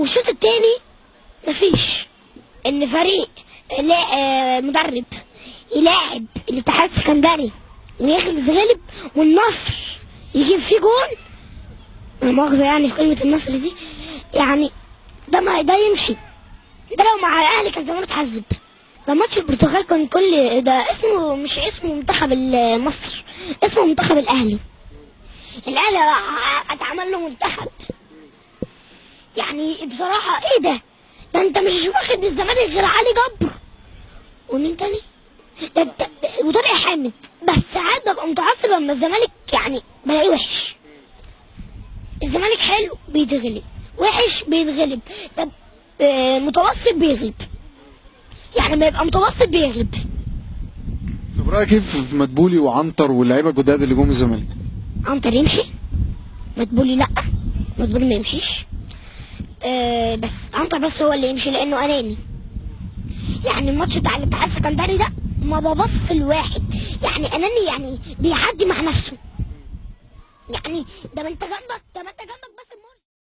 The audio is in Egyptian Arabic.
والشوط التاني مفيش ان فريق لا آه، مدرب يلاعب الاتحاد السكندري ويغلب والنصر يجيب فيه جول لا مؤاخذة يعني في كلمة النصر دي يعني ده ما ده يمشي ده لو مع الاهلي كان زمانه اتعذب ده ماتش البرتغال كان كل ده اسمه مش اسمه منتخب ال- مصر اسمه منتخب الاهلي الاهلي ع- اتعمل له منتخب يعني بصراحة ايه ده ده انت مش واخد من الزمالك غير علي جبر ومين تاني ده ده وطارق حامد بس ساعات ببقى متعصب لما الزمالك يعني بلاقيه وحش الزمالك حلو بيتغلب وحش بيتغلب طب آه، متوسط بيغلب يعني ما يبقى متوسط بيغلب طب رايك كيف في مدبولي وعنتر واللعيبه الجداد اللي جم الزمالك عنتر يمشي مدبولي لا مدبولي ما يمشيش آه بس عنتر بس هو اللي يمشي لانه اناني يعني الماتش بتاع الاتحاد السكندري ده ما ببص الواحد يعني اناني يعني بيعدي مع نفسه يعني ده ما انت جنبك